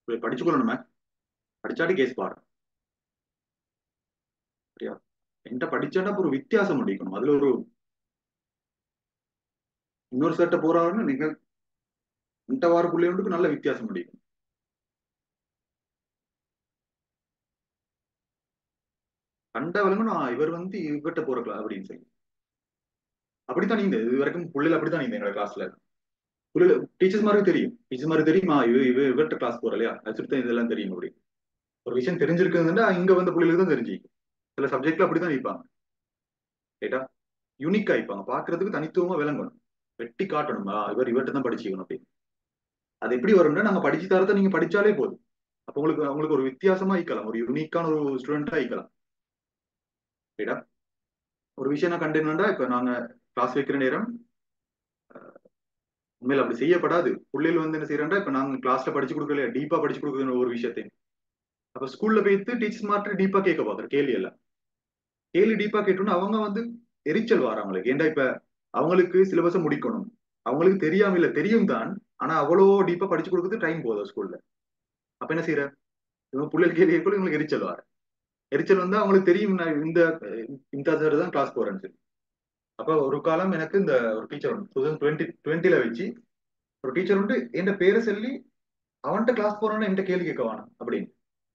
படிச்சுக்கொள்ளணுமே படிச்சாட்டி case பாரு சரியா என்கிட்ட படிச்சாட்டா ஒரு வித்தியாசம் முடிக்கணும் அதுல ஒரு இன்னொரு சட்டை போறாருன்னு நீங்க இந்த வார பிள்ளைகளுக்கு நல்ல வித்தியாசம் முடியும் கண்ட விளங்கணும் இவர் வந்து இவர்கிட்ட போறக்கலாம் அப்படின்னு சொல்லி அப்படித்தான் நீங்க இது வரைக்கும் பிள்ளைகள் அப்படித்தான் நீங்க எங்களோட கிளாஸ்ல பிள்ளைல டீச்சர்ஸ் மாதிரி தெரியும் டீச்சர்ஸ் மாதிரி தெரியுமா இவ இவ இவர்கிட்ட கிளாஸ் போற இல்லையா அது தான் இதெல்லாம் தெரியும் அப்படி ஒரு விஷயம் தெரிஞ்சிருக்குதுன்னா இங்க வந்த பிள்ளைகளுக்கு தான் தெரிஞ்சுக்கும் சில சப்ஜெக்ட்ல அப்படிதான் வைப்பாங்க ரைட்டா யூனிக்கா வைப்பாங்க பாக்குறதுக்கு தனித்துவமா விளங்கணும் வெட்டி காட்டணுமா இவர் இவர்கிட்ட தான் படிச்சுக்கணும் அப்படின்னு அது எப்படி வரும்னா நாங்க படிச்சு தரத நீங்க படிச்சாலே போதும் அப்ப உங்களுக்கு உங்களுக்கு ஒரு வித்தியாசமா ஈக்கலாம் ஒரு யூனிக்கான ஒரு ஸ்டூடெண்டா ஈக்கலாம் ரைட்டா ஒரு விஷயம் நான் கண்டேன்னா இப்ப நாங்க கிளாஸ் வைக்கிற நேரம் உண்மையில அப்படி செய்யப்படாது பிள்ளைகள் வந்து என்ன செய்யறாண்டா இப்ப நாங்க கிளாஸ்ல படிச்சு கொடுக்கல டீப்பா படிச்சு கொடுக்குற ஒரு விஷயத்தையும் அப்ப ஸ்கூல்ல போயிட்டு டீச்சர்ஸ் மாட்டு டீப்பா கேட்க பாக்குற கேள்வி எல்லாம் கேள்வி டீப்பா கேட்டோம்னா அவங்க வந்து எரிச்சல் வர அவங்களுக்கு ஏன்டா இப்ப அவங்களுக்கு சிலபஸை முடிக்கணும் அவங்களுக்கு தெரியாம இல்ல தெரியும் தான் ஆனா அவ்வளோ டீப்பா படிச்சு கொடுக்குறது டைம் போதும் ஸ்கூல்ல அப்ப என்ன செய்யற இவங்க பிள்ளைகள் கேள்வி கேட்கல இவங்களுக்கு எரிச்சல் வர எரிச்சல் வந்து அவங்களுக்கு தெரியும் நான் இந்த இந்த சார் தான் கிளாஸ் போறேன்னு சொல்லி அப்ப ஒரு காலம் எனக்கு இந்த ஒரு டீச்சர் உண்டு டூ தௌசண்ட் டுவெண்ட்டி டுவெண்ட்டில வச்சு ஒரு டீச்சர் உண்டு என் பேரை சொல்லி அவன்கிட்ட கிளாஸ் போறான்னு என்கிட்ட கேள்வி கேட்க வேணாம் அப்படின்னு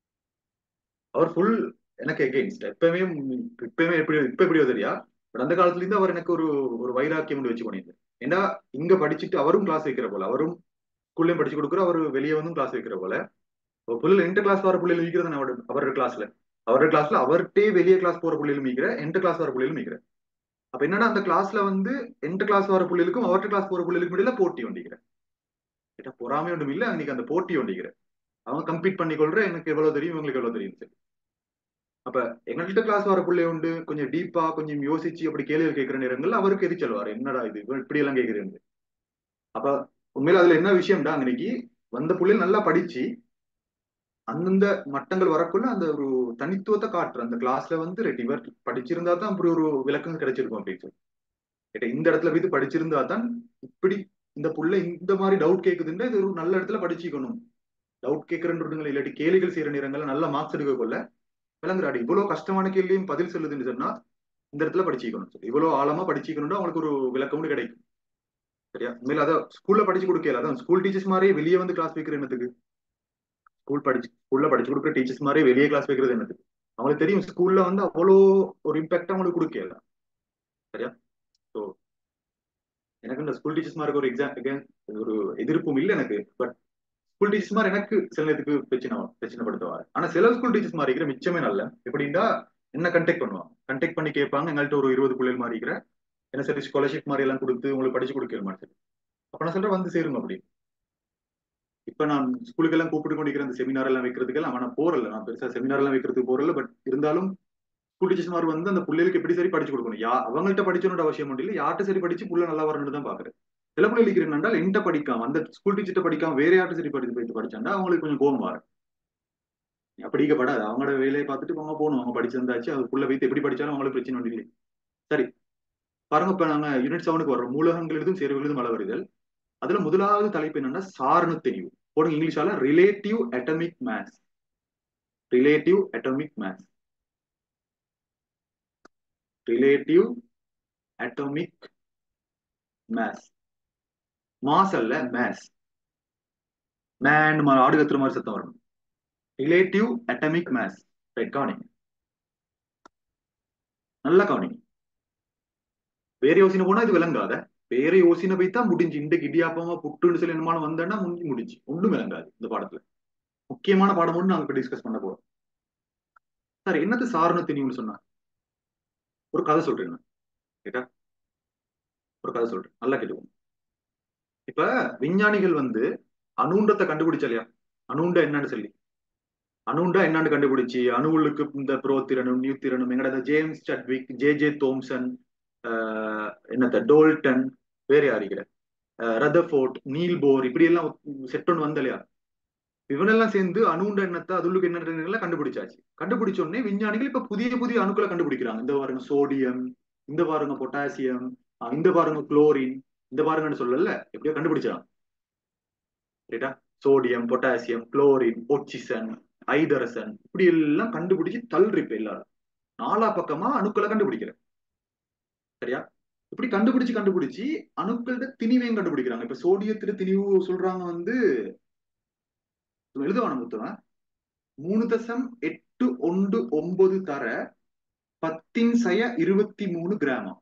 அவர் ஃபுல் எனக்கு எகெயின்ஸ்ட் எப்பவுமே இப்பயுமே எப்படி இப்ப எப்படியோ தெரியா பட் அந்த காலத்துல இருந்து அவர் எனக்கு ஒரு ஒரு வைராக்கியம் ஒன்று வச்சு பண்ணியிருந்தார் ஏன்னா இங்க படிச்சுட்டு அவரும் கிளாஸ் வைக்கிற போல அவரும் ஸ்கூல்லயும் படிச்சு கொடுக்குற அவர் வெளியே வந்து கிளாஸ் வைக்கிற போல பிள்ளைகள் எந்த கிளாஸ் வர பிள்ளைகள் மீக்கிறது அவரோட அவரோட கிளாஸ்ல அவரோட கிளாஸ்ல அவர்கிட்டே வெளியே கிளாஸ் போற பிள்ளைகள் மீக்கிற எந்த கிளாஸ் வர பிள்ளைகள் மீக்கிற அப்ப என்னன்னா அந்த கிளாஸ்ல வந்து எந்த கிளாஸ் வர பிள்ளைகளுக்கும் அவர்கிட்ட கிளாஸ் போற பிள்ளைகளுக்கும் இடையில போட்டி ஒண்டிக்கிற கிட்ட பொறாமை ஒன்றும் இல்ல அன்னைக்கு அந்த போட்டி ஒண்டிக்கிற அவங்க கம்பீட் பண்ணி கொள்ற எனக்கு எவ்வளவு தெரியும் இவங்களுக்கு எவ்வளவு தெரியும் சரி அப்ப எங்கள்கிட்ட கிளாஸ் வர பிள்ளை உண்டு கொஞ்சம் டீப்பா கொஞ்சம் யோசிச்சு அப்படி கேள்விகள் கேட்கிற நேரங்கள்ல அவருக்கு எரிச்சல் வாரு என்னடா இது இப்படி எல்லாம் கேட்கிறேன் அப்ப உண்மையில அதுல என்ன விஷயம்டா அன்னைக்கு வந்த பிள்ளைகள் நல்லா படிச்சு அந்தந்த மட்டங்கள் வரக்குள்ள அந்த ஒரு தனித்துவத்தை காட்டுற அந்த கிளாஸ்ல வந்து ரெட் இவர் படிச்சிருந்தா தான் அப்படி ஒரு விளக்கம் கிடைச்சிருக்கும் அப்படின்னு சொல்லி இந்த இடத்துல போய் படிச்சிருந்தா தான் இப்படி இந்த புள்ள இந்த மாதிரி டவுட் கேக்குதுன்னா இது ஒரு நல்ல இடத்துல படிச்சுக்கணும் டவுட் கேட்கறன்றதுங்களை இல்லாட்டி கேள்விகள் செய்யற நேரங்கள்ல நல்ல மார்க்ஸ் எடுக்க கொள்ள விளங்குறாடி இவ்வளவு கஷ்டமான கேள்வியும் பதில் சொல்லுதுன்னு சொன்னா இந்த இடத்துல படிச்சுக்கணும் சொல்லி இவ்வளவு ஆழமா படிச்சுக்கணும்னா அவங்களுக்கு ஒரு விளக்கமும் கிடைக்கும் சரியா மேல அதான் ஸ்கூல்ல படிச்சு கொடுக்கல அதான் ஸ்கூல் டீச்சர்ஸ் மாதிரியே வெளியே வந்து கிளாஸ் வைக்கிற என்னத்துக்கு ஸ்கூல் படிச்சு ஸ்கூல்ல படிச்சு கொடுக்குற டீச்சர்ஸ் மாதிரியே வெளியே கிளாஸ் வைக்கிறது என்னது அவங்களுக்கு தெரியும் ஸ்கூல்ல வந்து அவ்வளோ ஒரு இம்பாக்ட் அவங்களுக்கு கொடுக்கல சரியா ஸோ எனக்கு இந்த ஸ்கூல் டீச்சர்ஸ் மாதிரி ஒரு எக்ஸாம் ஒரு எதிர்ப்பும் இல்லை எனக்கு பட் ஸ்கூல் டீச்சர்ஸ் மாதிரி எனக்கு சில இதுக்கு பிரச்சனை பிரச்சனைப்படுத்துவாங்க ஆனா சில ஸ்கூல் டீச்சர்ஸ் மாதிரி இருக்கிற மிச்சமே நல்ல எப்படின்னா என்ன கண்டெக்ட் பண்ணுவாங்க கண்டெக்ட் பண்ணி கேட்பாங்க எங்கள்கிட்ட ஒரு இருபது பிள்ளைகள் மாதிரி இருக்கிற என்ன சரி ஸ்காலர்ஷிப் மாதிரி எல்லாம் கொடுத்து உங்களுக்கு படிச்சு கொடுக்கல மாதிரி அப்ப நான் சொல்றேன் வந்து சேருங்க அப்படி இப்ப நான் ஸ்கூலுக்கு எல்லாம் கூப்பிட்டு கொண்டிருக்கிற அந்த செமினார் எல்லாம் வைக்கிறதுக்கு எல்லாம் நான் போறல நான் பெருசா செமினார் எல்லாம் வைக்கிறதுக்கு போறல பட் இருந்தாலும் ஸ்கூல் டீச்சர்ஸ் மாதிரி வந்து அந்த பிள்ளைகளுக்கு எப்படி சரி படிச்சு கொடுக்கணும் யா அவங்கள்ட்ட படிச்சோட அவசியம் ஒன்றும் இல்லை யார்கிட்ட சரி படிச்சு புள்ள நல்லா வரணும்னு தான் பாக்குறேன் சில பிள்ளைகளுக்கு என்னென்றால் என்கிட்ட படிக்காம அந்த ஸ்கூல் டீச்சர்ட்ட படிக்காம வேற யார்ட்ட சரி படிச்சு போயிட்டு படிச்சாண்டா அவங்களுக்கு கொஞ்சம் கோபம் வரும் படிக்கப்படாது அவங்களோட வேலையை பார்த்துட்டு அவங்க போகணும் அவங்க படிச்சிருந்தாச்சு அது புள்ள வைத்து எப்படி படிச்சாலும் அவங்களுக்கு பிரச்சனை ஒன்றும் இல்லை சரி பாருங்க இப்ப நாங்க யூனிட் செவனுக்கு வர்றோம் மூலகங்கள் எழுதும் சேர்வு எழுதும் அளவறிதல் அதுல முதலாவது தலைப்பு என்னன்னா சாரண தெரிவு போடுங்க இங்கிலீஷால relative atomic maths relative atomic maths relative atomic maths mass அல்ல மேத்ஸ் மேன் ஆடு கத்துற மாதிரி சத்தம் வரணும் ரிலேட்டிவ் அட்டமிக் மேத்ஸ் ரைட் கவனிங்க நல்லா கவனிங்க வேற யோசனை போனா இது விளங்காத வேற யோசனை போய் தான் முடிஞ்சு இந்த இடியாப்பமா புட்டுன்னு சொல்லி என்னமான வந்தேன்னா முடிஞ்சு முடிஞ்சு ஒன்றும் விளங்காது இந்த பாடத்துல முக்கியமான பாடம் ஒன்று நாங்க டிஸ்கஸ் பண்ண போறோம் சார் என்னது சாரண திணிவுன்னு சொன்னா ஒரு கதை சொல்றேன் கேட்டா ஒரு கதை சொல்றேன் நல்லா கேட்டுக்கோங்க இப்ப விஞ்ஞானிகள் வந்து அணுண்டத்தை கண்டுபிடிச்சா இல்லையா அணுண்ட என்னன்னு சொல்லி அணுண்டா என்னன்னு கண்டுபிடிச்சு அணுவுளுக்கு இந்த புரோத்திரனும் நியூத்திரனும் எங்கட James Chadwick J J Thomson என்னத்த டோல்டன் வேற யாரிக்கிற ரதஃபோர்ட் நீல் போர் இப்படி எல்லாம் செட் ஒன்று வந்த இல்லையா இவனெல்லாம் சேர்ந்து அணுண்ட எண்ணத்தை அதுளுக்கு என்ன கண்டுபிடிச்சாச்சு கண்டுபிடிச்ச உடனே விஞ்ஞானிகள் இப்ப புதிய புதிய அணுக்களை கண்டுபிடிக்கிறாங்க இந்த பாருங்க சோடியம் இந்த பாருங்க பொட்டாசியம் இந்த பாருங்க குளோரின் இந்த பாருங்கன்னு சொல்லல எப்படியோ கண்டுபிடிச்சாங்க ரைட்டா சோடியம் பொட்டாசியம் குளோரின் ஒட்சிசன் ஐதரசன் இப்படி எல்லாம் கண்டுபிடிச்சு தள்ளுற இப்ப எல்லாரும் நாலா பக்கமா அணுக்களை கண்டுபிடிக்கிறேன் சரியா இப்படி கண்டுபிடிச்சு கண்டுபிடிச்சு அணுக்களோட திணிவையும் கண்டுபிடிக்கிறாங்க இப்ப சோடியத்துல திணிவு சொல்றாங்க வந்து எழுதுவான முத்துவன் மூணு தசம் எட்டு ஒன்று ஒன்பது தர பத்தின் சய இருபத்தி மூணு கிராமம்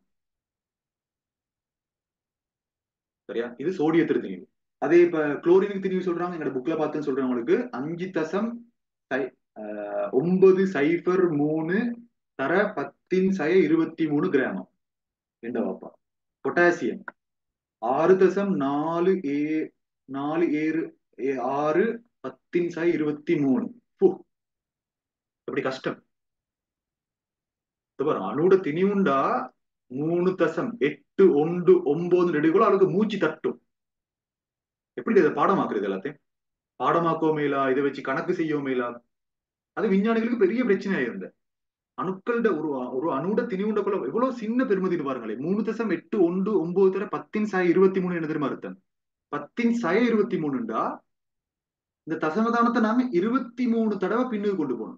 சரியா இது சோடியத்திற்கு திணிவு அதே இப்ப குளோரினுக்கு திணிவு சொல்றாங்க எங்களோட புக்ல பார்த்துன்னு சொல்றேன் உங்களுக்கு அஞ்சு தசம் சை- ஆஹ் ஒன்பது சைபர் மூணு தர பத்தின் சய இருபத்தி மூணு கிராமம் என்ன வாப்பா பொட்டாசியம் ஆறு தசம் நாலு ஏ நாலு ஏறு ஏ- ஆறு பத்தின் சய இருபத்தி மூணு ஃபு, எப்படி கஷ்டம் இது பாரு, அணுட திணிவுண்டா மூணு தசம் எட்டு ஒன்று ஒன்பது நெடுகளோ அவளுக்கு மூச்சு தட்டும் எப்படி இதை பாடமாக்குறது எல்லாத்தையும் பாடமாக்கோமேலா இதை வச்சு கணக்கு செய்யோமேலா அது விஞ்ஞானிகளுக்கு பெரிய பிரச்சனை ஆயிருந்த அணுக்களோட ஒரு ஒரு அணுட திணிவுண்டக்குள்ள எவ்வளவு சின்ன பெருமதின்னு பாருங்களேன் மூணு தசம் எட்டு ஒன்று ஒன்பது தர பத்தின் சாய இருபத்தி மூணு என்ன தெரியுமா அர்த்தம் பத்தின் சாய இருபத்தி மூணுண்டா இந்த தசமதானத்தை நாம இருபத்தி மூணு தடவை பின்னுக்கு கொண்டு போகணும்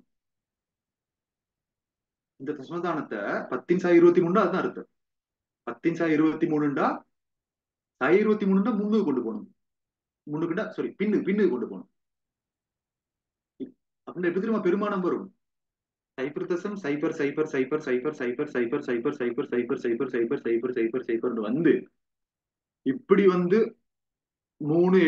இந்த தசமதானத்தை பத்தின் சாய் இருபத்தி மூணு அதுதான் அர்த்தம் பத்தின் சாய் இருபத்தி மூணுண்டா சாய் இருபத்தி மூணுண்டா முன்னுக்கு கொண்டு போகணும் முன்னுக்குண்டா சாரி பின்னு பின்னுக்கு கொண்டு போகணும் அப்படின்னா எப்படி தெரியுமா பெருமானம் வரும் சைபர் தசம் சைபர் சைபர் சைபர் சைபர் சைபர் சைபர் சைபர் சைபர் சைபர் சைபர் சைபர் சைபர் சைபர் சைபர் வந்து இப்படி வந்து மூணு